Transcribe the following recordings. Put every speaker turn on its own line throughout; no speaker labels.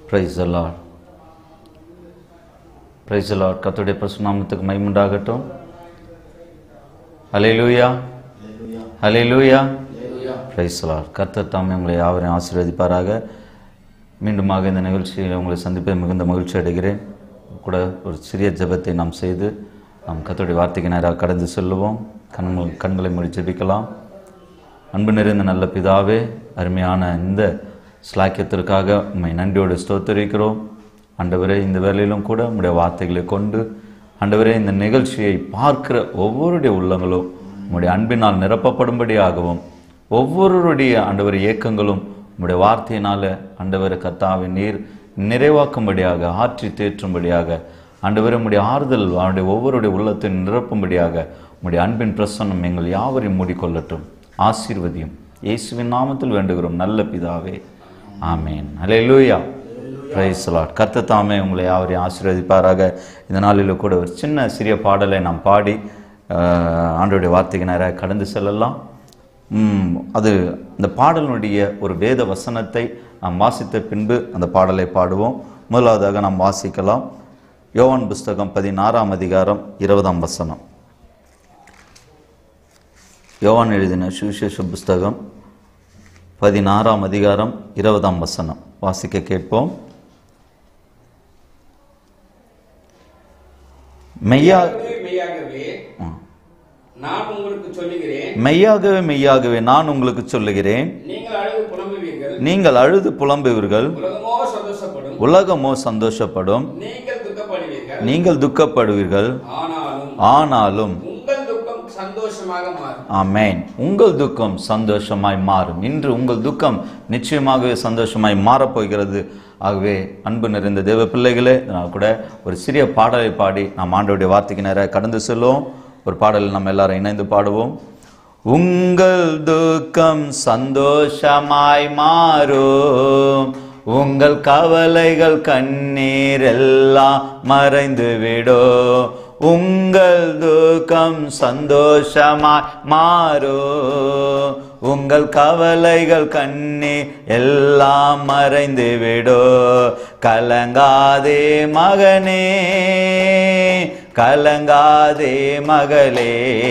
price allot price allot கத்துடைய பசுநாமத்துக்கு மைமுண்டாகட்டும் ஹalleluya ஹalleluya price allot கர்த்தர் தாமே உங்களை யாவரையும் ஆசீர்வதிப்பாராக மீண்டுமாக இந்த நிகழ்ச்சியில் உங்களை சந்திப்பதில் மிகுந்த மகிழ்ச்சி அடைகிறேன் கூட ஒரு சிறிய ஜெபத்தை நாம் செய்து நாம் கர்த்தருடைய வார்த்தைக்கு நேராக கடந்து செல்லுவோம் கண்கள் கண்களை மூடி ஜெபிக்கலாம் அன்பு நிறைந்த நல்ல பிதாவே அருமையான இந்த ஸ்லாக்கியத்திற்காக உண்மை நன்றியோடு ஸ்தோத்தரிக்கிறோம் ஆண்டவரே இந்த வேலையிலும் கூட உம்முடைய வார்த்தைகளை கொண்டு ஆண்டவரே இந்த நிகழ்ச்சியை பார்க்கிற ஒவ்வொருடைய உள்ளங்களும் உம்முடைய அன்பினால் நிரப்பப்படும்படியாகவும் ஒவ்வொருவருடைய ஆண்டவர் இயக்கங்களும் உம்முடைய வார்த்தையினால ஆண்டவர் கத்தாவின் நீர் நிறைவாக்கும்படியாக ஆற்றி தேற்றும்படியாக ஆண்டவரே உம்முடைய ஆறுதல் அவருடைய ஒவ்வொருடைய உள்ளத்தை நிரப்பும்படியாக உம்முடைய அன்பின் பிரசன்னம் எங்கள் யாவரையும் மூடிக்கொள்ளட்டும் ஆசீர்வதியும் இயேசுவின் நாமத்தில் வேண்டுகிறோம் நல்ல பிதாவே ஆமேன் அல்லேலூயா பிரைஸ் லார்ட் கர்த்தர் தாமே உங்களை யாவரையும் ஆசீர்வதிப்பாராக இந்த நாளில் கூட ஒரு சின்ன சிறிய பாடலை நாம் பாடி ஆஹ், ஆண்டவருடைய வார்த்தைக்கு நேராக கடந்து செல்லலாம் ம், அது இந்த பாடலினுடைய ஒரு வேத வசனத்தை நாம் வாசித்த பின்பு அந்த பாடலை பாடுவோம் முதலாவதாக நாம் வாசிக்கலாம் யோவான் புஸ்தகம் பதினாறாம் அதிகாரம் இருபதாம் வசனம் யோவான் எழுதின சுவிசேஷ புஸ்தகம் பதினாறாம் அதிகாரம் இருபதாம் வசனம் வாசிக்க கேட்போம் மெய்யா
மெய்யாகவே நான் உங்களுக்கு சொல்லுகிறேன்
மெய்யாகவே மெய்யாகவே நான் உங்களுக்கு சொல்லுகிறேன்
நீங்கள் அழுது புலம்புவீர்கள்
நீங்கள் அழுது புலம்புவீர்கள்
உலகமோ சந்தோஷப்படும்
உலகமோ சந்தோஷப்படும்
நீங்கள் துக்கப்படுவீர்கள்
நீங்கள் துக்கப்படுவீர்கள்
ஆனாலும்
ஆனாலும்
உங்கள் துக்கம் சந்தோஷமாக மாறும்
ஆமென் உங்கள் துக்கம் சந்தோஷமாய் மாறும் இன்று உங்கள் துக்கம் நிச்சயமாகவே சந்தோஷமாய் மாறப்போகிறது ஆகவே அன்பு நிறைந்த தேவ பிள்ளைகளே நான் கூட ஒரு சிறிய பாடலை பாடி நாம் ஆண்டவருடைய வார்த்தைக்கு நேராக கடந்து செல்வோம் ஒரு பாடலில் நம்ம எல்லாரும் இணைந்து பாடுவோம் உங்கள் துக்கம் சந்தோஷமாய் மாறும் உங்கள் கவலைகள் கண்ணீர் எல்லாம் மறைந்து விடும் உங்கள் துக்கம் சந்தோஷமாய் மாறும் உங்கள் கவலைகள் கண்ணீர் எல்லாம் மறைந்து விடும் கலங்காதே மகனே கலங்காதே மகளே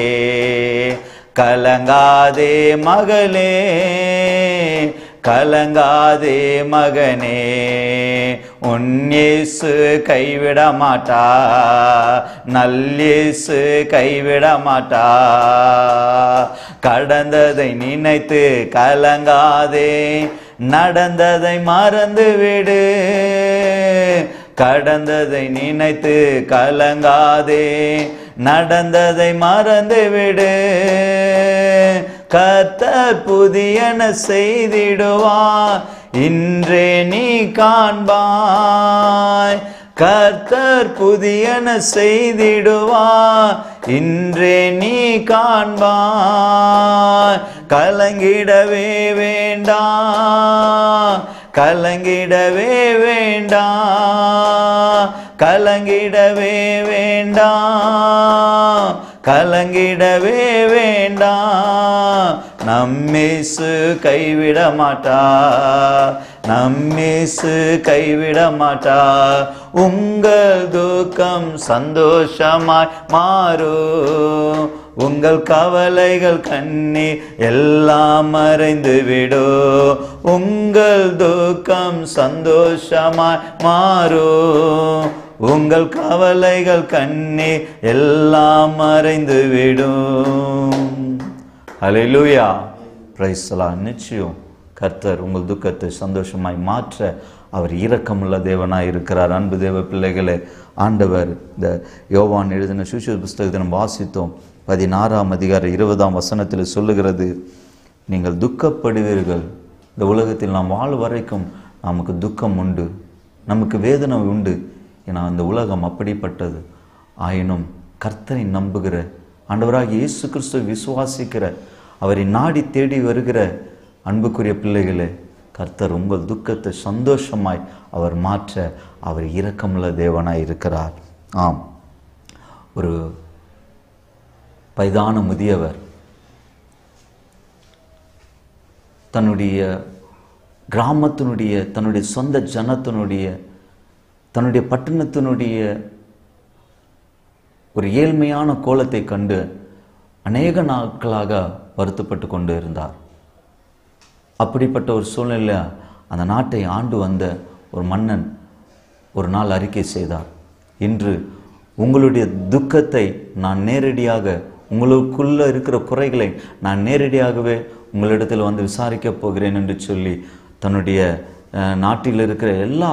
கலங்காதே மகளே கலங்காதே மகனே உன் இயேசு கைவிட மாட்டா நல்லேசு கைவிட மாட்டா கடந்ததை நினைத்து கலங்காதே நடந்ததை மறந்து விடு கடந்ததை நினைத்து கலங்காதே நடந்ததை மறந்து விடு கர்த்தர் புதியன செய்திடுவார் இன்றே நீ காண்பாய் கர்த்தர் புதியன செய்திடுவார் இன்றே நீ காண்பாய் கலங்கிடவே வேண்டாம் கலங்கிடவே வேண்டாம் கலங்கிடவே வேண்டாம் கலங்கிடவே வேண்டாம் நம்மேசு கைவிட மாட்டா நம்மேசு கைவிட மாட்டா உங்கள் துக்கம் சந்தோஷமாய் மாறும் உங்கள் கவலைகள் கண்ணி எல்லாம் மறைந்து விடு உங்கள் துக்கம் சந்தோஷமாய் மாறும் உங்கள் கவலைகள் கண்ணி எல்லாம் மறைந்து விடும் ஹalleluya பிரைஸ் நிச்சயம் கர்த்தர் உங்கள் துக்கத்தை சந்தோஷமாய் மாற்ற அவர் இரக்கமுள்ள தேவனாய் இருக்கிறார் அன்பு தேவ பிள்ளைகளே ஆண்டவர் இந்த யோவான் எழுதின சுவிசேஷ புஸ்தகத்தை நம்ம வாசித்தோம் பதினாறாம் அதிகார இருபதாம் வசனத்தில் சொல்லுகிறது நீங்கள் துக்கப்படுவீர்கள் இந்த உலகத்தில் நாம் வாழ வரைக்கும் நமக்கு துக்கம் உண்டு நமக்கு வேதனை உண்டு ஏன்னா இந்த உலகம் அப்படிப்பட்டது ஆயினும் கர்த்தரை நம்புகிற ஆண்டவராகிய இயேசு கிறிஸ்துவை விசுவாசிக்கிற அவரை நாடி தேடி வருகிற அன்புக்குரிய பிள்ளைகளே கர்த்தர் உங்கள் துக்கத்தை சந்தோஷமாய் அவர் மாற்ற அவர் இரக்கமுள்ள தேவனாய் இருக்கிறார் ஆம் ஒரு வயதான முதியவர் தன்னுடைய கிராமத்தினுடைய தன்னுடைய சொந்த ஜனத்தினுடைய தன்னுடைய பட்டணத்தினுடைய ஒரு ஏழ்மையான கோலத்தை கண்டு அநேக நாட்களாக வருத்தப்பட்டு கொண்டு இருந்தார் அப்படிப்பட்ட ஒரு சூழ்நிலையில் அந்த நாட்டை ஆண்டு வந்த ஒரு மன்னன் ஒரு நாள் அறிக்கை செய்தார் இன்று உங்களுடைய துக்கத்தை நான் நேரடியாக உங்களுக்குள்ள இருக்கிற குறைகளை நான் நேரடியாகவே உங்களிடத்தில் வந்து விசாரிக்கப் போகிறேன் என்று சொல்லி தன்னுடைய அஹ், நாட்டில் இருக்கிற எல்லா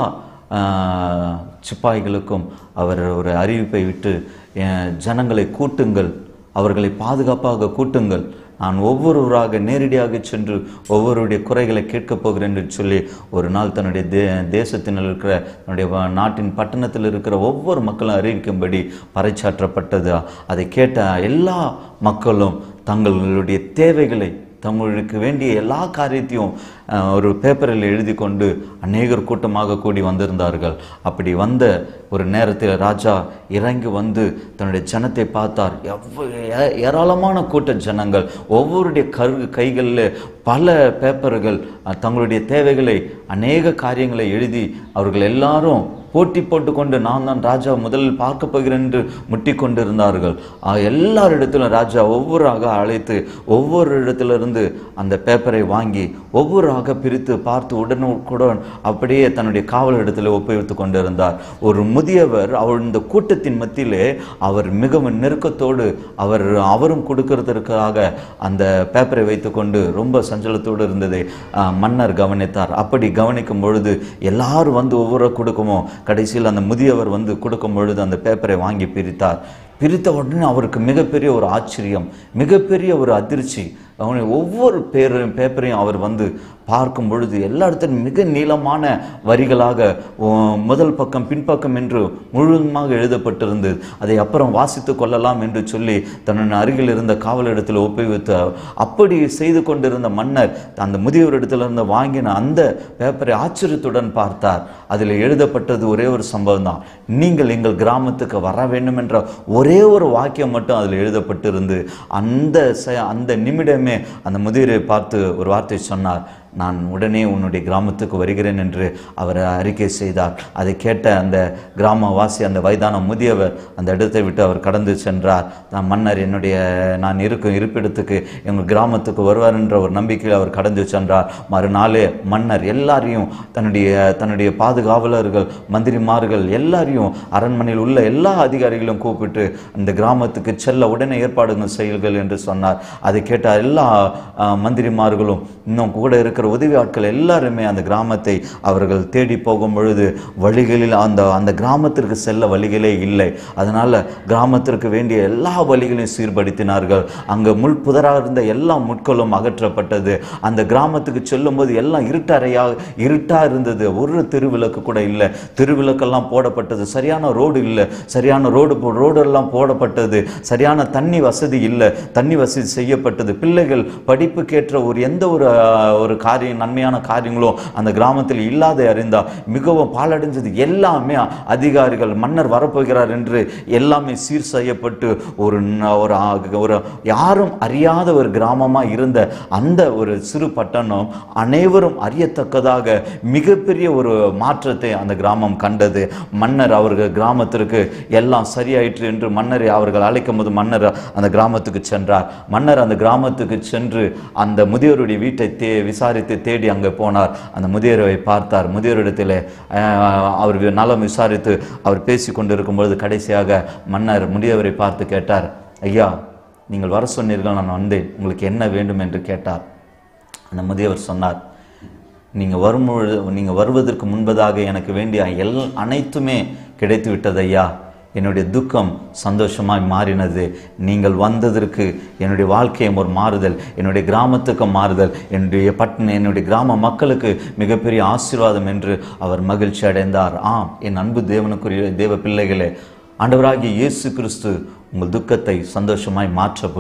அஹ், சிப்பாய்களுக்கும் அவர் ஒரு அறிவிப்பை விட்டு அஹ், ஜனங்களை கூட்டுங்கள் அவர்களை பாதுகாப்பாக கூட்டுங்கள் நான் ஒவ்வொருவராக நேரடியாக சென்று ஒவ்வொருடைய குறைகளை கேட்கப் போகிறேன் என்று சொல்லி ஒரு நாள் தன்னுடைய தே தேசத்தினில் இருக்கிற தன்னுடைய வ- நாட்டின் பட்டணத்தில் இருக்கிற ஒவ்வொரு மக்களும் அறிவிக்கும்படி பறைச்சாற்றப்பட்டது அதை கேட்ட எல்லா மக்களும் தங்களுடைய தேவைகளை தங்களுக்கு வேண்டிய எல்லா காரியத்தையும் அஹ், ஒரு பேப்பரில் எழுதி கொண்டு அநேகர் கூட்டமாக கூடி வந்திருந்தார்கள் அப்படி வந்த ஒரு நேரத்தில் ராஜா இறங்கி வந்து தன்னுடைய ஜனத்தை பார்த்தார் எவ்வ ஏ- ஏராளமான கூட்ட ஜனங்கள் ஒவ்வொருடைய கரு கைகளில் பல பேப்பர்கள் அஹ், தங்களுடைய தேவைகளை அநேக காரியங்களை எழுதி அவர்கள் எல்லாரும் போட்டி போட்டுக்கொண்டு நான் தான் ராஜா முதலில் பார்க்க போகிறேன் என்று முட்டி கொண்டிருந்தார்கள் ஆஹ், எல்லாரிடத்திலும் ராஜா ஒவ்வொருவராக அழைத்து ஒவ்வொரு இடத்திலிருந்து அந்த பேப்பரை வாங்கி ஒவ்வொருவராக பிரித்து பார்த்து உடனுக்குடன் அப்படியே தன்னுடைய காவல் இடத்துல ஒப்புவித்து கொண்டிருந்தார் ஒரு முதியவர் அவர் இந்த கூட்டத்தின் மத்தியிலே அவர் மிகவும் நெருக்கத்தோடு அவர் அவரும் கொடுக்கறதற்காக அந்த பேப்பரை வைத்துக்கொண்டு ரொம்ப சஞ்சலத்தோடு இருந்ததை ஆஹ், மன்னர் கவனித்தார் அப்படி கவனிக்கும் பொழுது எல்லாரும் வந்து ஒவ்வொரு கொடுக்குமோ கடைசியில் அந்த முதியவர் வந்து கொடுக்கும் பொழுது அந்த பேப்பரை வாங்கி பிரித்தார் பிரித்த உடனே அவருக்கு மிகப்பெரிய ஒரு ஆச்சரியம் மிகப்பெரிய ஒரு அதிர்ச்சி அவனை ஒவ்வொரு பேரையும் பேப்பரையும் அவர் வந்து பார்க்கும் பொழுது எல்லா இடத்திலும் மிக நீளமான வரிகளாக ஓ, முதல் பக்கம் பின்பக்கம் என்று முழுவதுமாக எழுதப்பட்டிருந்தது அதை அப்புறம் வாசித்து கொள்ளலாம் என்று சொல்லி தன்னுடைய அருகில் இருந்த காவலிடத்தில் ஒப்புவித்து அப்படி செய்து கொண்டிருந்த மன்னர் அந்த முதியவரிடத்திலிருந்து வாங்கின அந்த பேப்பரை ஆச்சரியத்துடன் பார்த்தார் அதில் எழுதப்பட்டது ஒரே ஒரு சம்பவம் தான் நீங்கள் எங்கள் கிராமத்துக்கு வர வேண்டும் என்ற ஒரே ஒரு வாக்கியம் மட்டும் அதில் எழுதப்பட்டிருந்து அந்த ச- அந்த நிமிடமே அந்த முதியரை பார்த்து ஒரு வார்த்தை சொன்னார் நான் உடனே உன்னுடைய கிராமத்துக்கு வருகிறேன் என்று அவர் அறிக்கை செய்தார் அதை கேட்ட அந்த கிராமவாசி அந்த வயதான முதியவர் அந்த இடத்தை விட்டு அவர் கடந்து சென்றார் நான் மன்னர் என்னுடைய நான் இருக்கும் இருப்பிடத்துக்கு எங்கள் கிராமத்துக்கு வருவார் என்ற ஒரு நம்பிக்கையில் அவர் கடந்து சென்றார் மறுநாளே மன்னர் எல்லாரையும் தன்னுடைய தன்னுடைய பாதுகாவலர்கள் மந்திரிமார்கள் எல்லாரையும் அரண்மனையில் உள்ள எல்லா அதிகாரிகளையும் கூப்பிட்டு அந்த கிராமத்துக்கு செல்ல உடனே ஏற்பாடுகள் செய்யுங்கள் என்று சொன்னார் அதை கேட்ட எல்லா ஆ, மந்திரிமார்களும் இன்னும் கூட இருக்கிற உதவி ஆட்கள் எல்லாருமே அந்த கிராமத்தை அவர்கள் தேடி போகும் பொழுது வழிகளில் அந்த அந்த கிராமத்திற்கு செல்ல வழிகளே இல்லை அதனால கிராமத்திற்கு வேண்டிய எல்லா வழிகளையும் சீர்படுத்தினார்கள் அங்கே முள் புதராக இருந்த எல்லா முட்களும் அகற்றப்பட்டது அந்த கிராமத்துக்கு செல்லும்போது எல்லாம் இருட்டறையா இருட்டா இருந்தது ஒரு தெருவிளக்கு கூட இல்லை தெருவிளக்கெல்லாம் போடப்பட்டது சரியான ரோடு இல்லை சரியான ரோடு போ- ரோடு எல்லாம் போடப்பட்டது சரியான தண்ணி வசதி இல்லை தண்ணி வசதி செய்யப்பட்டது பிள்ளைகள் படிப்புக்கேற்ற ஒரு எந்த ஒரு ஆஹ், ஒரு காரியம் நன்மையான காரியங்களும் அந்த கிராமத்தில் இல்லாத அறிந்தா மிகவும் பாலடைஞ்சது எல்லாமே அதிகாரிகள் மன்னர் வரப்போகிறார் என்று எல்லாமே சீர் செய்யப்பட்டு ஒரு ந- ஒரு ஆ- ஒரு யாரும் அறியாத ஒரு கிராமமா இருந்த அந்த ஒரு சிறு பட்டணம் அனைவரும் அறியத்தக்கதாக மிகப்பெரிய ஒரு மாற்றத்தை அந்த கிராமம் கண்டது மன்னர் அவர்கள் கிராமத்திற்கு எல்லாம் சரியாயிற்று என்று மன்னரை அவர்கள் அழைக்கும் போது மன்னர் அந்த கிராமத்துக்கு சென்றார் மன்னர் அந்த கிராமத்துக்கு சென்று அந்த முதியோருடைய வீட்டை தே விசாரித்து தேடி அங்கே போனார் அந்த முதியோரை பார்த்தார் முதியோரிடத்தில் அஹ், அவர் நலம் விசாரித்து அவர் பேசி கொண்டிருக்கும் பொழுது கடைசியாக மன்னர் முதியவரை பார்த்து கேட்டார் ஐயா நீங்கள் வர சொன்னீர்கள் நான் வந்தேன் உங்களுக்கு என்ன வேண்டும் என்று கேட்டார் அந்த முதியவர் சொன்னார் நீங்கள் வரும்பொழுது நீங்கள் வருவதற்கு முன்பதாக எனக்கு வேண்டிய எல் அனைத்துமே கிடைத்து விட்டது ஐயா என்னுடைய துக்கம் சந்தோஷமாய் மாறினது நீங்கள் வந்ததற்கு என்னுடைய வாழ்க்கையும் ஒரு மாறுதல் என்னுடைய கிராமத்துக்கு மாறுதல் என்னுடைய பட்டண என்னுடைய கிராம மக்களுக்கு மிகப்பெரிய ஆசீர்வாதம் என்று அவர் மகிழ்ச்சி அடைந்தார் ஆம் என் அன்பு தேவனுக்குரிய தேவ பிள்ளைகளே ஆண்டவராகிய இயேசு கிறிஸ்து உங்கள் துக்கத்தை சந்தோஷமாய் மாற்ற முடியும்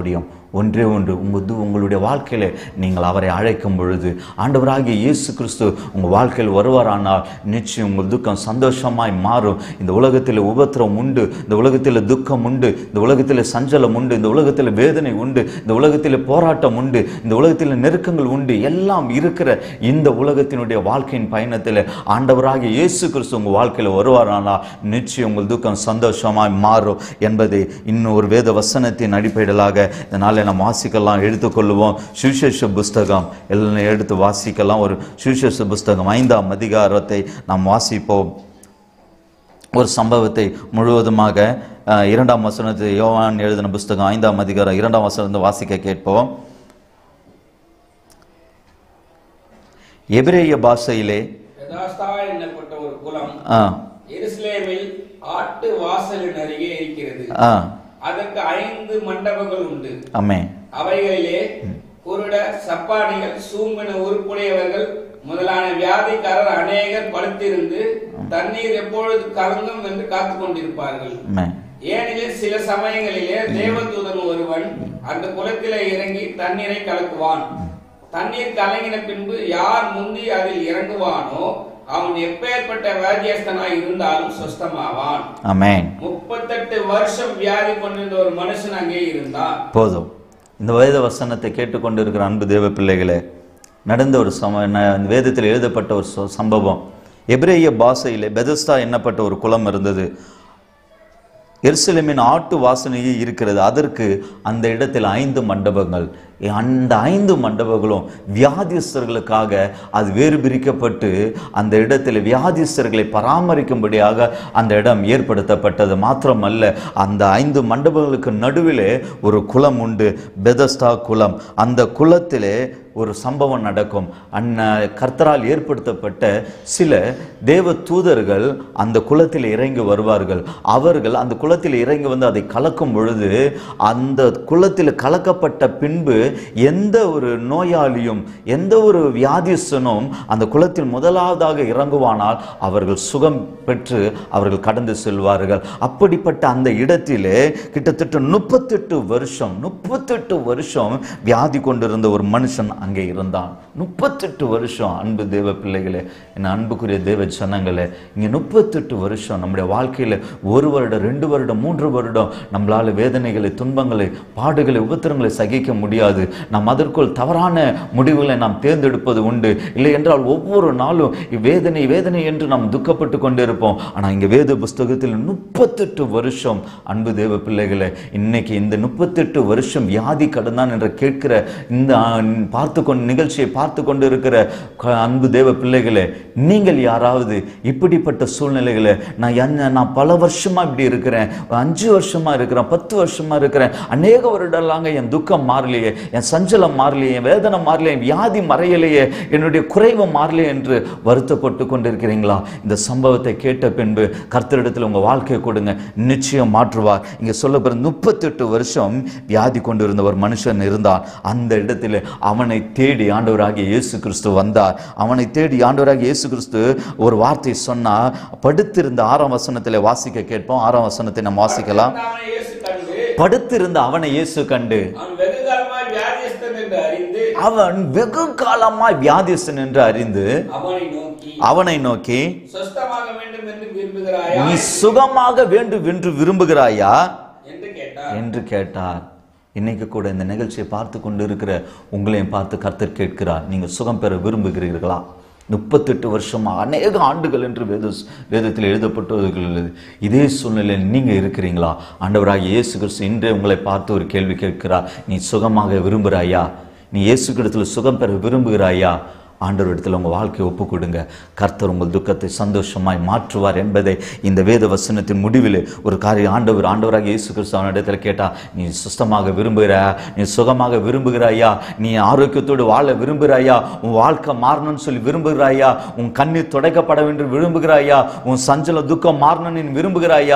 ஒன்றே ஒன்று உங்கள் து- உங்களுடைய வாழ்க்கையில் நீங்கள் அவரை அழைக்கும் பொழுது ஆண்டவராகிய இயேசு கிறிஸ்து உங்கள் வாழ்க்கையில் வருவாரானால் நிச்சயம் உங்கள் துக்கம் சந்தோஷமாய் மாறும் இந்த உலகத்தில் உபத்திரம் உண்டு இந்த உலகத்தில் துக்கம் உண்டு இந்த உலகத்தில் சஞ்சலம் உண்டு இந்த உலகத்தில் வேதனை உண்டு இந்த உலகத்தில் போராட்டம் உண்டு இந்த உலகத்தில் நெருக்கங்கள் உண்டு எல்லாம் இருக்கிற இந்த உலகத்தினுடைய வாழ்க்கையின் பயணத்தில் ஆண்டவராகிய இயேசு கிறிஸ்து உங்கள் வாழ்க்கையில் வருவாரானால் நிச்சயம் உங்கள் துக்கம் சந்தோஷமாய் மாறும் என்பதை இன்னும் ஒரு வேத வசனத்தின் அடிப்படையிலாக இதனால் நம்ம வாசிக்கலாம் எடுத்துக்கொள்ளுவோம் சுவிசேஷ புஸ்தகம் எல்லாம் எடுத்து வாசிக்கலாம் ஒரு சுவிசேஷ புஸ்தகம் ஐந்தாம் அதிகாரத்தை நாம் வாசிப்போம் ஒரு சம்பவத்தை முழுவதுமாக அஹ், இரண்டாம் வசனத்தை யோவான் எழுதின புஸ்தகம் ஐந்தாம் அதிகாரம் இரண்டாம் வசனத்தை வாசிக்க கேட்போம் எபிரேய பாஷையிலே
பெதாஸ்தா என்னப்பட்ட ஒரு குளம்
ஆ
எருசலேமில் ஆட்டு வாசலின் அருகே இருக்கிறது
ஆ
அதற்கு ஐந்து மண்டபங்கள் உண்டு
அமே
அவைகளிலே குருட சப்பானிகள் சூம்பின உருப்புடையவர்கள் முதலான வியாதிக்காரர் அநேகர் படுத்திருந்து தண்ணீர் எப்பொழுது கலங்கும் என்று காத்துக் கொண்டிருப்பார்கள்
அமே
ஏனெனில் சில சமயங்களிலே தேவதூதன் ஒருவன் அந்த குளத்திலே இறங்கி தண்ணீரை கலக்குவான் தண்ணீர் கலங்கின பின்பு யார் முந்தி அதில் இறங்குவானோ அவன் எப்பேற்பட்ட வியாதியஸ்தனாய் இருந்தாலும் சொஸ்தமாவான்
அமேன்
முப்பத்தெட்டு வருஷம் வியாதி கொண்டிருந்த ஒரு மனுஷன் அங்கே இருந்தான்
போதும் இந்த வேத வசனத்தை கேட்டுக்கொண்டிருக்கிற அன்பு தேவ பிள்ளைகளே நடந்த ஒரு சம ந- வேதத்தில் எழுதப்பட்ட ஒரு ச- சம்பவம் எபிரேய பாஷையிலே பெதஸ்தா என்னப்பட்ட ஒரு குளம் இருந்தது எருசலேமின் ஆட்டு வாசனையே இருக்கிறது அதற்கு அந்த இடத்தில் ஐந்து மண்டபங்கள் அந்த ஐந்து மண்டபங்களும் வியாதிஸ்தர்களுக்காக அது வேறு பிரிக்கப்பட்டு அந்த இடத்தில் வியாதிஸ்தர்களை பராமரிக்கும்படியாக அந்த இடம் ஏற்படுத்தப்பட்டது மாத்திரமல்ல அந்த ஐந்து மண்டபங்களுக்கு நடுவிலே ஒரு குளம் உண்டு பெதஸ்தா குளம் அந்த குளத்திலே ஒரு சம்பவம் நடக்கும் அன்ன கர்த்தரால் ஏற்படுத்தப்பட்ட சில தேவ தூதர்கள் அந்த குளத்தில் இறங்கி வருவார்கள் அவர்கள் அந்த குளத்தில் இறங்கி வந்து அதை கலக்கும் பொழுது அந்த குளத்தில் கலக்கப்பட்ட பின்பு எந்த ஒரு நோயாளியும் எந்த ஒரு வியாதிஸ்தனும் அந்த குளத்தில் முதலாவதாக இறங்குவானால் அவர்கள் சுகம் பெற்று அவர்கள் கடந்து செல்வார்கள் அப்படிப்பட்ட அந்த இடத்திலே கிட்டத்தட்ட முப்பத்தெட்டு வருஷம் முப்பத்தெட்டு வருஷம் வியாதி கொண்டிருந்த ஒரு மனுஷன் அங்கே இருந்தான் முப்பத்தெட்டு வருஷம் அன்பு தேவ பிள்ளைகளே என் அன்புக்குரிய தேவ ஜனங்களே இங்கே முப்பத்தெட்டு வருஷம் நம்முடைய வாழ்க்கையில் ஒரு வருடம் ரெண்டு வருடம் மூன்று வருடம் நம்மளால வேதனைகளை துன்பங்களை பாடுகளை உபத்திரங்களை சகிக்க முடியாது நாம் அதற்குள் தவறான முடிவுகளை நாம் தேர்ந்தெடுப்பது உண்டு இல்லை என்றால் ஒவ்வொரு நாளும் வேதனை வேதனை என்று நாம் துக்கப்பட்டு கொண்டிருப்போம் ஆனால் இங்கே வேத புஸ்தகத்தில் முப்பத்தெட்டு வருஷம் அன்பு தேவ பிள்ளைகளே இன்னைக்கு இந்த முப்பத்தெட்டு வருஷம் வியாதி கடந்தான் என்று கேட்கிற இந்த ஆ, பார்த்து கொண்டு நிகழ்ச்சியை பார்த்து கொண்டு இருக்கிற க- அன்பு தேவ பிள்ளைகளே நீங்கள் யாராவது இப்படிப்பட்ட சூழ்நிலைகளை நான் என்ன நான் பல வருஷமா இப்படி இருக்கிறேன் அஞ்சு வருஷமா இருக்கிறேன் பத்து வருஷமா இருக்கிறேன் அநேக வருடலாங்க என் துக்கம் மாறலையே என் சஞ்சலம் மாறலையே என் வேதனை மாறலையே என் வியாதி மறையலையே என்னுடைய குறைவு மாறலையே என்று வருத்தப்பட்டு கொண்டிருக்கிறீங்களா இந்த சம்பவத்தை கேட்ட பின்பு கர்த்தரிடத்தில் உங்க வாழ்க்கையை கொடுங்க நிச்சயம் மாற்றுவார் இங்க சொல்லப்படுற முப்பத்தெட்டு வருஷம் வியாதி கொண்டிருந்த ஒரு மனுஷன் இருந்தான் அந்த இடத்துல அவனை தேடி ஆண்டவராகிய இயேசு கிறிஸ்து வந்தார் அவனை தேடி ஆண்டவராகிய இயேசு கிறிஸ்து ஒரு வார்த்தை சொன்னா படுத்திருந்த ஆறாம் வசனத்தில் வாசிக்க கேட்போம் ஆறாம் வசனத்தை நம்ம வாசிக்கலாம்
அவனை இயேசு கண்டு
படுத்திருந்த அவனை இயேசு கண்டு
அவன் வெகு காலமாய் வியாதியஸ்தன் என்று அறிந்து
அவன் வெகு காலமாய் வியாதிஸ்தன் என்று அறிந்து
அவனை நோக்கி
அவனை நோக்கி
சொஸ்தமாக வேண்டும் என்று விரும்புகிறாயா
நீ சுகமாக வேண்டும் என்று விரும்புகிறாயா
என்று கேட்டார்
என்று கேட்டார் இன்னைக்கு கூட இந்த நிகழ்ச்சியை பார்த்து கொண்டு இருக்கிற உங்களையும் பார்த்து கர்த்தர் கேட்கிறார் நீங்கள் சுகம் பெற விரும்புகிறீர்களா முப்பத்தெட்டு வருஷமா அநேக ஆண்டுகள் என்று வேத வேதத்தில் எழுதப்பட்டது இதே சூழ்நிலையில் நீங்கள் இருக்கிறீங்களா ஆண்டவராகிய இயேசு கிறிஸ்து இன்றே உங்களை பார்த்து ஒரு கேள்வி கேட்கிறார் நீ சுகமாக விரும்புகிறாயா நீ இயேசு கிறிஸ்துவில் சுகம் பெற விரும்புகிறாயா ஆண்டவரிடத்தில் உங்கள் வாழ்க்கையை ஒப்பு கொடுங்க கர்த்தர் உங்கள் துக்கத்தை சந்தோஷமாய் மாற்றுவார் என்பதை இந்த வேத வசனத்தின் முடிவில் ஒரு காரியம் ஆண்டவர் ஆண்டவராக இயேசு கிறிஸ்து அவனிடத்தில் கேட்டா நீ சுத்தமாக விரும்புகிறாயா நீ சுகமாக விரும்புகிறாயா நீ ஆரோக்கியத்தோடு வாழ விரும்புகிறாயா உன் வாழ்க்கை மாறணும்னு சொல்லி விரும்புகிறாயா உன் கண்ணீர் துடைக்கப்பட வேண்டும் விரும்புகிறாயா உன் சஞ்சல துக்கம் மாறணும்னு நீ விரும்புகிறாயா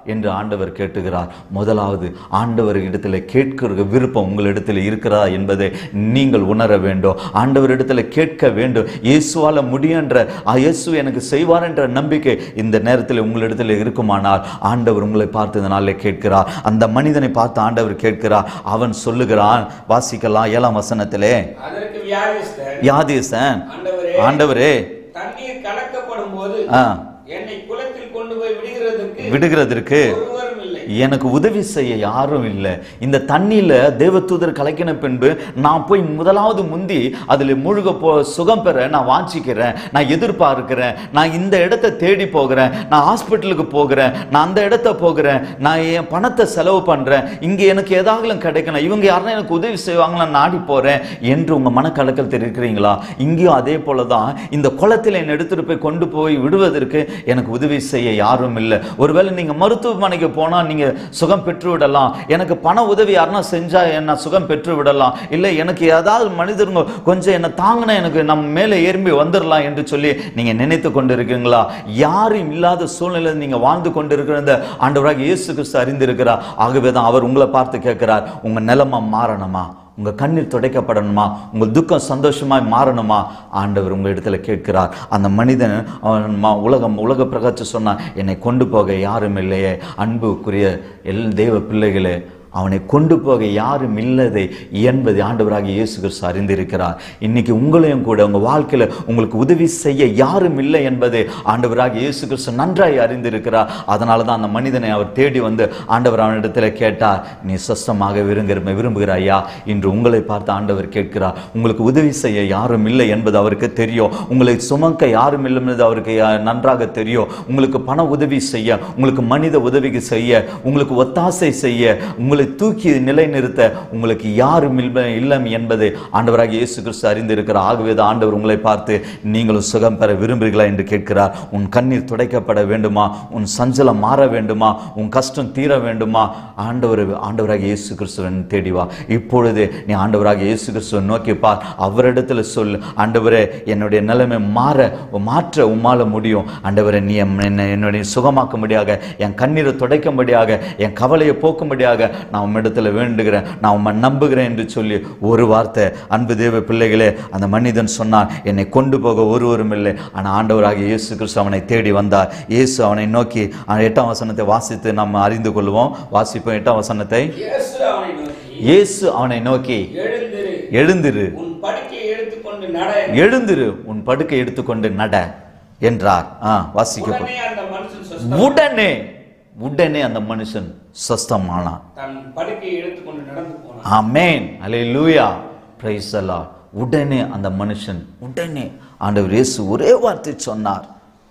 என்று ஆண்டவர் கேட்டுகிறார் முதலாவது ஆண்டவர் இடத்துல கேட்கிற விருப்பம் உங்களிடத்தில் இருக்கிறதா என்பதை நீங்கள் உணர வேண்டும் ஆண்டவர் இடத்துல கேட்க வேண்டும் இயேசுவால முடியுன்ற ஆ, இயேசு எனக்கு செய்வார் என்ற நம்பிக்கை இந்த நேரத்தில் உங்களிடத்தில் இருக்குமானால் ஆண்டவர் உங்களை பார்த்து இந்த நாளில் கேட்கிறார் அந்த மனிதனை பார்த்து ஆண்டவர் கேட்கிறார் அவன் சொல்லுகிறான் வாசிக்கலாம் ஏழாம் வசனத்திலே
அதற்கு வியாதிஸ்தர்
யாதீசன்
ஆண்டவரே
ஆண்டவரே
தண்ணீர் கலக்கப்படும் போது
ஆ
என்னை குளத்தில் கொண்டு போய் விடுகிறதற்கு
விடுகிறதற்கு
ஒருவரும் இல்லை
எனக்கு உதவி செய்ய யாரும் இல்லை இந்த தண்ணியில தேவதூதர் கலக்கின பின்பு நான் போய் முதலாவது முந்தி அதில் முழுக போ சுகம் பெற நான் வாஞ்சிக்கிறேன் நான் எதிர்பார்க்கிறேன் நான் இந்த இடத்தை தேடி போகிறேன் நான் ஹாஸ்பிட்டலுக்கு போகிறேன் நான் அந்த இடத்த போகிறேன் நான் என் பணத்தை செலவு பண்றேன் இங்கே எனக்கு ஏதாவது கிடைக்கணும் இவங்க யாருன்னா எனக்கு உதவி செய்வாங்களா நாடி போறேன் என்று உங்க மனக்கலக்கல் தெரிவிக்கிறீங்களா இங்கேயும் அதே போல தான் இந்த குளத்தில் என்னை எடுத்துட்டு போய் கொண்டு போய் விடுவதற்கு எனக்கு உதவி செய்ய யாரும் இல்லை ஒருவேளை நீங்க மருத்துவமனைக்கு போனா நீங்க சுகம் பெற்று விடலாம் எனக்கு பண உதவி யாருன்னா செஞ்சா என்ன சுகம் பெற்று விடலாம் இல்லை எனக்கு ஏதாவது மனிதருங்க கொஞ்சம் என்ன தாங்கினா எனக்கு நம்ம மேலே ஏறும்பி வந்துடலாம் என்று சொல்லி நீங்க நினைத்து கொண்டு இருக்கீங்களா யாரும் இல்லாத சூழ்நிலையில் நீங்க வாழ்ந்து கொண்டு இருக்கிற இந்த ஆண்டவராக இயேசு கிறிஸ்து அறிந்திருக்கிறார் ஆகவே தான் அவர் உங்களை பார்த்து கேட்கிறார் உங்க நிலைமை மாறணுமா உங்க கண்ணீர் துடைக்கப்படணுமா உங்க துக்கம் சந்தோஷமாய் மாறணுமா ஆண்டவர் உங்க இடத்துல கேட்கிறார் அந்த மனிதன் அவன் ம- உலகம் உலக பிரகாச்சு சொன்னான் என்னை கொண்டு போக யாரும் இல்லையே அன்புக்குரிய எல் தெய்வ பிள்ளைகளே அவனை கொண்டு போக யாரும் இல்லதை என்பதை ஆண்டவராக இயேசு கிறிஸ்து அறிந்திருக்கிறார் இன்னைக்கு உங்களையும் கூட உங்க வாழ்க்கையில உங்களுக்கு உதவி செய்ய யாரும் இல்லை என்பதை ஆண்டவராக இயேசு கிறிஸ்து நன்றாய் அறிந்திருக்கிறார் அதனால தான் அந்த மனிதனை அவர் தேடி வந்து ஆண்டவர் அவனிடத்தில் கேட்டார் நீ சொஸ்தமாக விரும்புகிற விரும்புகிறாயா இன்று உங்களை பார்த்து ஆண்டவர் கேட்கிறார் உங்களுக்கு உதவி செய்ய யாரும் இல்லை என்பது அவருக்கு தெரியும் உங்களை சுமக்க யாரும் இல்லை என்பது அவருக்கு யா- நன்றாக தெரியும் உங்களுக்கு பண உதவி செய்ய உங்களுக்கு மனித உதவிக்கு செய்ய உங்களுக்கு ஒத்தாசை செய்ய உங்களை தூக்கி நிலைநிறுத்த உங்களுக்கு யாரும் இல்லை இல்லை என்பதை ஆண்டவராக இயேசு கிறிஸ்து அறிந்திருக்கிறார் ஆகவே தான் ஆண்டவர் உங்களை பார்த்து நீங்களும் சுகம் பெற விரும்புகிறீர்களா என்று கேட்கிறார் உன் கண்ணீர் துடைக்கப்பட வேண்டுமா உன் சஞ்சலம் மாற வேண்டுமா உன் கஷ்டம் தீர வேண்டுமா ஆண்டவர் ஆண்டவராக இயேசு கிறிஸ்துவன் தேடி வா இப்பொழுது நீ ஆண்டவராக இயேசு கிறிஸ்துவை நோக்கி பார் அவரிடத்துல சொல் ஆண்டவரே என்னுடைய நிலைமை மாற மாற்ற உம்மால முடியும் ஆண்டவரே நீ எம்- என்னை என்னுடைய சுகமாக்கும்படியாக என் கண்ணீரை துடைக்கும்படியாக என் கவலையை போக்கும்படியாக நான் உம்மிடத்துல வேண்டுகிறேன் நான் உம்மை நம்புகிறேன் என்று சொல்லி ஒரு வார்த்தை அன்பு தேவ பிள்ளைகளே அந்த மனிதன் சொன்னான் என்னை கொண்டு போக ஒருவரும் இல்லை ஆனால் ஆண்டவராக இயேசு கிறிஸ்து அவனை தேடி வந்தார் இயேசு அவனை நோக்கி அவன் எட்டாம் வசனத்தை வாசித்து நம்ம அறிந்து கொள்வோம் வாசிப்போம் எட்டாம் வசனத்தை
இயேசு அவனை நோக்கி
இயேசு அவனை நோக்கி
எழுந்திரு
எழுந்திரு
உன் படுக்கையை எடுத்துக்கொண்டு நட
எழுந்திரு உன் படுக்கை எடுத்துக்கொண்டு நட என்றார் ஆ வாசிக்க
உடனே அந்த மனுஷன் சொஸ்தம்
உடனே உடனே அந்த மனுஷன் சொஸ்தமானான்
தன் படுக்கையை எடுத்துக்கொண்டு நடந்து போனான்
ஆமென் அல்லேலூயா பிரைஸ் அல்லாஹ் உடனே அந்த மனுஷன் உடனே ஆண்டவர் இயேசு ஒரே வார்த்தை சொன்னார்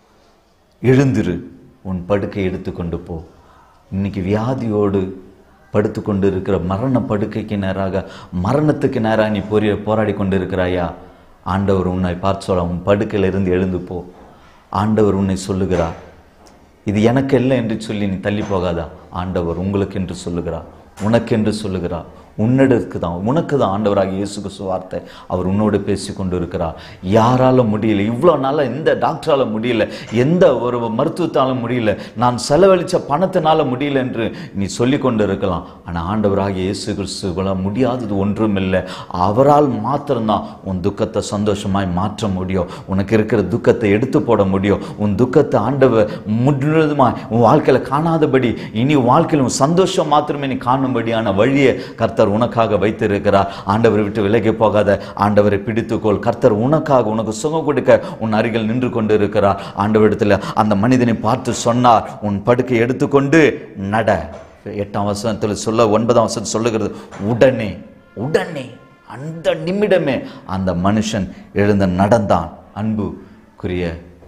எழுந்திரு உன் படுக்கை எடுத்துக்கொண்டு போ இன்னைக்கு வியாதியோடு படுத்து கொண்டு இருக்கிற மரண படுக்கைக்கு நேராக மரணத்துக்கு நேராக நீ போரி போராடி கொண்டு இருக்கிறாயா ஆண்டவர் உன்னை பார்த்து சொல்ல உன் படுக்கையிலிருந்து எழுந்து போ ஆண்டவர் உன்னை சொல்லுகிறார் இது எனக்கு இல்லை என்று சொல்லி நீ தள்ளி போகாதா ஆண்டவர் உங்களுக்கு என்று சொல்லுகிறார் உனக்கென்று சொல்லுகிறார் உன்னிடத்துக்கு தான் உனக்கு தான் ஆண்டவராக இயேசு கிறிஸ்து வார்த்தை அவர் உன்னோடு பேசி கொண்டு இருக்கிறார் யாரால முடியல இவ்வளோ நாளாக எந்த டாக்டரால முடியல எந்த ஒரு மருத்துவத்தால முடியல நான் செலவழித்த பணத்தினால முடியல என்று நீ சொல்லி கொண்டு இருக்கலாம் ஆனால் ஆண்டவராக இயேசு கிறிஸ்துவ முடியாதது ஒன்றும் இல்லை அவரால் மாத்திரம்தான் உன் துக்கத்தை சந்தோஷமாய் மாற்ற முடியும் உனக்கு இருக்கிற துக்கத்தை எடுத்து போட முடியும் உன் துக்கத்தை ஆண்டவர் முழுவதுமாய் உன் வாழ்க்கையில் காணாதபடி இனி உன் வாழ்க்கையில் உன் சந்தோஷம் மாத்திரமே நீ காணும்படியான வழியை கர்த்தர் உனக்காக வைத்திருக்கிறார் ஆண்டவரை விட்டு விலகி போகாத ஆண்டவரை பிடித்துக்கொள் கர்த்தர் உனக்காக உனக்கு சுகம் கொடுக்க உன் அருகில் நின்று கொண்டு இருக்கிறார் ஆண்டவரிடத்தில் அந்த மனிதனை பார்த்து சொன்னார் உன் படுக்கை எடுத்துக்கொண்டு நட எட்டாம் வசனத்தில் சொல்ல ஒன்பதாம் வசனம் சொல்லுகிறது உடனே உடனே அந்த நிமிடமே அந்த மனுஷன் எழுந்து நடந்தான் அன்புக்குரிய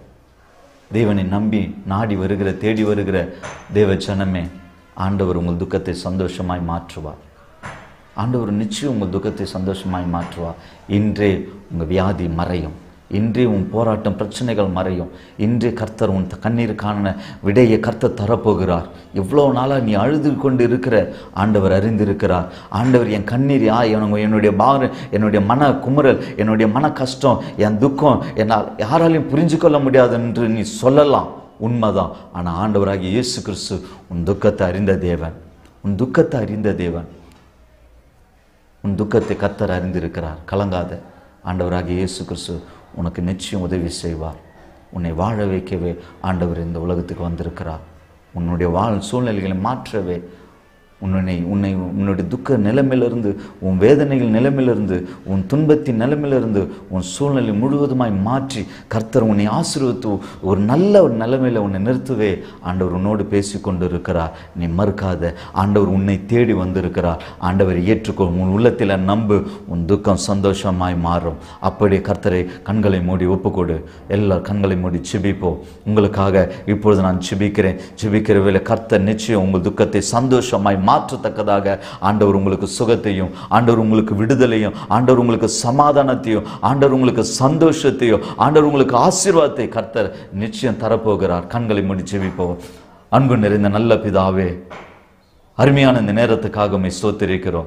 தேவனை நம்பி நாடி வருகிற தேடி வருகிற தேவ ஜனமே ஆண்டவர் உங்கள் துக்கத்தை சந்தோஷமாய் மாற்றுவார் ஆண்டவர் நிச்சயம் உங்கள் துக்கத்தை சந்தோஷமாய் மாற்றுவார் இன்றே உங்கள் வியாதி மறையும் இன்றே உன் போராட்டம் பிரச்சனைகள் மறையும் இன்றே கர்த்தர் உன் கண்ணீருக்கான விடையை கர்த்தர் தரப்போகிறார் எவ்வளோ நாளாக நீ அழுது கொண்டு இருக்கிற ஆண்டவர் அறிந்திருக்கிறார் ஆண்டவர் என் கண்ணீர் யா எனக்கு என்னுடைய பாரம் என்னுடைய மன குமுறல் என்னுடைய மன கஷ்டம் என் துக்கம் என்னால் யாராலையும் புரிஞ்சு கொள்ள முடியாது என்று நீ சொல்லலாம் உண்மைதான் ஆனால் ஆண்டவராகிய இயேசு கிறிஸ்து உன் துக்கத்தை அறிந்த தேவன் உன் துக்கத்தை அறிந்த தேவன் உன் துக்கத்தை கத்தர் அறிந்திருக்கிறார் கலங்காத ஆண்டவராகிய இயேசு கிறிஸ்து உனக்கு நிச்சயம் உதவி செய்வார் உன்னை வாழ வைக்கவே ஆண்டவர் இந்த உலகத்துக்கு வந்திருக்கிறார் உன்னுடைய வாழ் சூழ்நிலைகளை மாற்றவே உன்னை உன்னை உன்னுடைய துக்க நிலைமையிலிருந்து உன் வேதனைகள் நிலைமையிலிருந்து உன் துன்பத்தின் நிலைமையிலிருந்து உன் சூழ்நிலை முழுவதுமாய் மாற்றி கர்த்தர் உன்னை ஆசீர்வத்து ஒரு நல்ல ஒரு நிலைமையில் உன்னை நிறுத்துவே ஆண்டவர் உன்னோடு பேசி கொண்டு இருக்கிறார் நீ மறுக்காத ஆண்டவர் உன்னை தேடி வந்திருக்கிறார் ஆண்டவரை ஏற்றுக்கோ உன் உள்ளத்தில் நம்பு உன் துக்கம் சந்தோஷமாய் மாறும் அப்படியே கர்த்தரை கண்களை மூடி ஒப்புக்கொடு எல்லார் கண்களை மூடி சிபிப்போம் உங்களுக்காக இப்பொழுது நான் சிபிக்கிறேன் சிபிக்கிற வேலை கர்த்தர் நிச்சயம் உங்கள் துக்கத்தை சந்தோஷமாய் மாற்றத்தக்கதாக ஆண்டவர் உங்களுக்கு சுகத்தையும் ஆண்டவர் உங்களுக்கு விடுதலையும் ஆண்டவர் உங்களுக்கு சமாதானத்தையும் ஆண்டவர் உங்களுக்கு சந்தோஷத்தையும் ஆண்டவர் உங்களுக்கு ஆசீர்வாதத்தை கர்த்தர் நிச்சயம் தரப்போகிறார் கண்களை மூடி செவிப்போம் அன்பு நிறைந்த நல்ல பிதாவே அருமையான இந்த நேரத்துக்காக உம்மை ஸ்தோத்திரிக்கிறோம்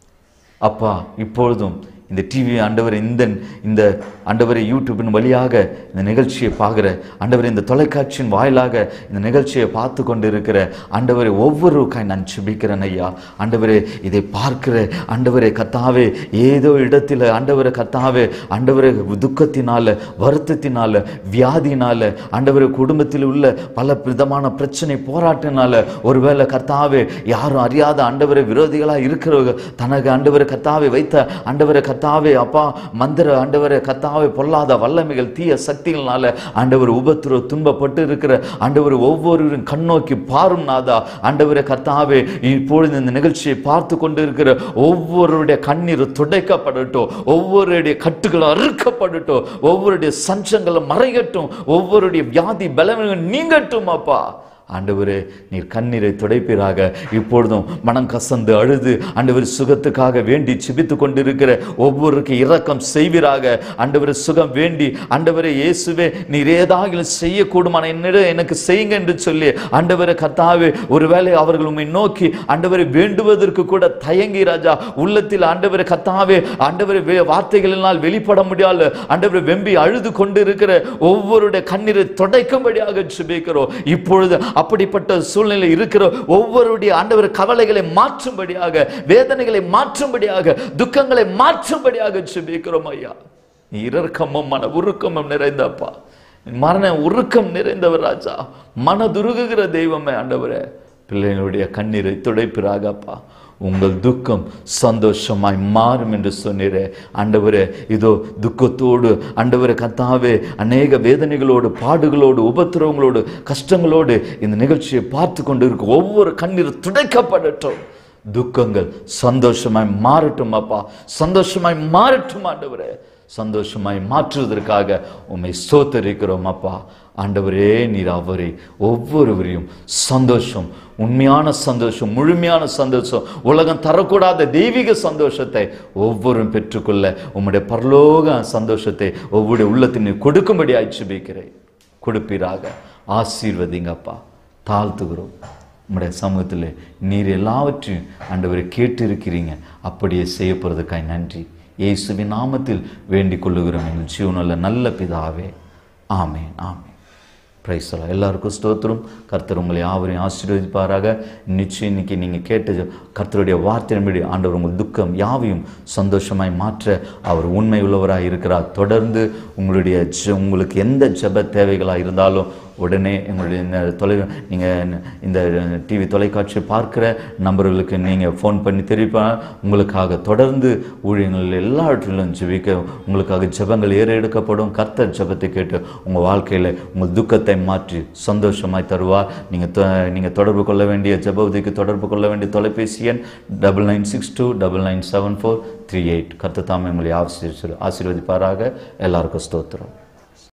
அப்பா இப்பொழுதும் இந்த டிவி ஆண்டவர் இந்த இந்த ஆண்டவரை யூடியூபின் வழியாக இந்த நிகழ்ச்சியை பார்க்குற ஆண்டவர் இந்த தொலைக்காட்சியின் வாயிலாக இந்த நிகழ்ச்சியை பார்த்து கொண்டு இருக்கிற ஆண்டவரை ஒவ்வொருக்காய் நான் சுபிக்கிறேன் ஐயா ஆண்டவரே இதை பார்க்கிற ஆண்டவரே கத்தாவே ஏதோ இடத்துல ஆண்டவரை கத்தாவே ஆண்டவரை துக்கத்தினால வருத்தத்தினால வியாதினால ஆண்டவரை குடும்பத்தில் உள்ள பல விதமான பிரச்சனை போராட்டினால ஒருவேளை கத்தாவே யாரும் அறியாத ஆண்டவரை விரோதிகளாக இருக்கிறவங்க தனக்கு ஆண்டவரை கத்தாவை வைத்த ஆண்டவரை கத்தாவே அப்பா மந்திர ஆண்டவரை கத்தாவை பொல்லாத வல்லமைகள் தீய சக்திகள்னால ஆண்டவர் உபத்திர துன்பப்பட்டு இருக்கிற ஆண்டவர் ஒவ்வொருவரும் கண்ணோக்கி பாரும் நாதா ஆண்டவரை கத்தாவே இப்பொழுது இந்த நிகழ்ச்சியை பார்த்து கொண்டு இருக்கிற ஒவ்வொருடைய கண்ணீர் துடைக்கப்படட்டும் ஒவ்வொருடைய கட்டுகள் அறுக்கப்படட்டும் ஒவ்வொருடைய சஞ்சங்களும் மறையட்டும் ஒவ்வொருடைய வியாதி பலவீனம் நீங்கட்டும் அப்பா ஆண்டவரே நீர் கண்ணீரை துடைப்பீராக இப்பொழுதும் மனம் கசந்து அழுது ஆண்டவர் சுகத்துக்காக வேண்டி சிபித்து கொண்டிருக்கிற ஒவ்வொருக்கு இரக்கம் செய்வீராக ஆண்டவர் சுகம் வேண்டி ஆண்டவரே இயேசுவே நீர் ஏதாவது செய்யக்கூடுமான என்னிடம் எனக்கு செய்யுங்க என்று சொல்லி ஆண்டவரை கத்தாவே ஒருவேளை அவர்கள் உம்மை நோக்கி ஆண்டவரை வேண்டுவதற்கு கூட தயங்கி ராஜா உள்ளத்தில் ஆண்டவரை கத்தாவே ஆண்டவரை வே- வார்த்தைகளினால் வெளிப்பட முடியாது ஆண்டவரை வெம்பி அழுது கொண்டு இருக்கிற ஒவ்வொருடைய கண்ணீரை துடைக்கும்படியாக சுபிக்கிறோம் இப்பொழுது அப்படிப்பட்ட சூழ்நிலை இருக்கிற ஒவ்வொருடைய ஆண்டவர் கவலைகளை மாற்றும்படியாக வேதனைகளை மாற்றும்படியாக துக்கங்களை மாற்றும்படியாக சுபிக்கிறோம் ஐயா நீ இரக்கமும் மன உருக்கமும் நிறைந்தப்பா மரண உருக்கம் நிறைந்தவர் ராஜா மனதுருகுகிற தெய்வமே ஆண்டவரே பிள்ளைகளுடைய கண்ணீரை துடைப்பிறாக அப்பா உங்கள் துக்கம் சந்தோஷமாய் மாறும் என்று சொன்னீரே ஆண்டவரே இதோ துக்கத்தோடு ஆண்டவரே கத்தாவே அநேக வேதனைகளோடு பாடுகளோடு உபத்திரவங்களோடு கஷ்டங்களோடு இந்த நிகழ்ச்சியை பார்த்து கொண்டு இருக்க ஒவ்வொரு கண்ணீர் துடைக்கப்படட்டும் துக்கங்கள் சந்தோஷமாய் மாறட்டும் அப்பா சந்தோஷமாய் மாறட்டும் ஆண்டவரே சந்தோஷமாய் மாற்றுவதற்காக உம்மை ஸ்தோத்தரிக்கிறோம் அப்பா ஆண்டவரே நீர் அவரை ஒவ்வொருவரையும் சந்தோஷம் உண்மையான சந்தோஷம் முழுமையான சந்தோஷம் உலகம் தரக்கூடாத தெய்வீக சந்தோஷத்தை ஒவ்வொருவரும் பெற்றுக்கொள்ள உம்முடைய பரலோக சந்தோஷத்தை ஒவ்வொரு உள்ளத்தில் நீர் கொடுக்கும்படி ஆட்சிபிக்கிறேன் கொடுப்பீராக ஆசீர்வதிங்கப்பா தாழ்த்துகிறோம் உம்முடைய சமூகத்தில் நீர் எல்லாவற்றையும் ஆண்டவரை கேட்டு இருக்கிறீங்க அப்படியே செய்ய போகிறதுக்காய் நன்றி இயேசுவின் நாமத்தில் வேண்டிக் கொள்ளுகிறோம் எங்கள் ஜீவனுள்ள நல்ல பிதாவே ஆமென் ஆமென் பிரைஸ்லா எல்லாருக்கும் ஸ்தோத்திரம் கர்த்தர் உங்களை யாவரையும் ஆசீர்வதிப்பாராக நிச்சயம் இன்னைக்கு நீங்கள் கேட்ட ஜெ- கர்த்தருடைய வார்த்தையின்படி ஆண்டவர் உங்கள் துக்கம் யாவையும் சந்தோஷமாய் மாற்ற அவர் உண்மை உள்ளவராக இருக்கிறார் தொடர்ந்து உங்களுடைய ஜெ- உங்களுக்கு எந்த ஜெப தேவைகளாக இருந்தாலும் உடனே எங்களுடைய இந்த தொலை நீங்கள் இந்த டிவி தொலைக்காட்சி பார்க்குற நம்பர்களுக்கு நீங்கள் ஃபோன் பண்ணி தெரிவிப்பா உங்களுக்காக தொடர்ந்து ஊழியங்கள் எல்லாவற்றிலும் ஜெபிக்க உங்களுக்காக ஜெபங்கள் ஏற எடுக்கப்படும் கர்த்தர் ஜெபத்தை கேட்டு உங்கள் வாழ்க்கையில் உங்கள் துக்கத்தை மாற்றி சந்தோஷமாய் தருவார் நீங்கள் நீங்கள் தொடர்பு கொள்ள வேண்டிய ஜெபவதிக்கு தொடர்பு கொள்ள வேண்டிய தொலைபேசி எண் double nine six two double nine seven four three eight கர்த்தர் தாமே உங்களை ஆசீர்வதி ஆசீர்வதிப்பாராக எல்லாருக்கும் ஸ்தோத்திரம்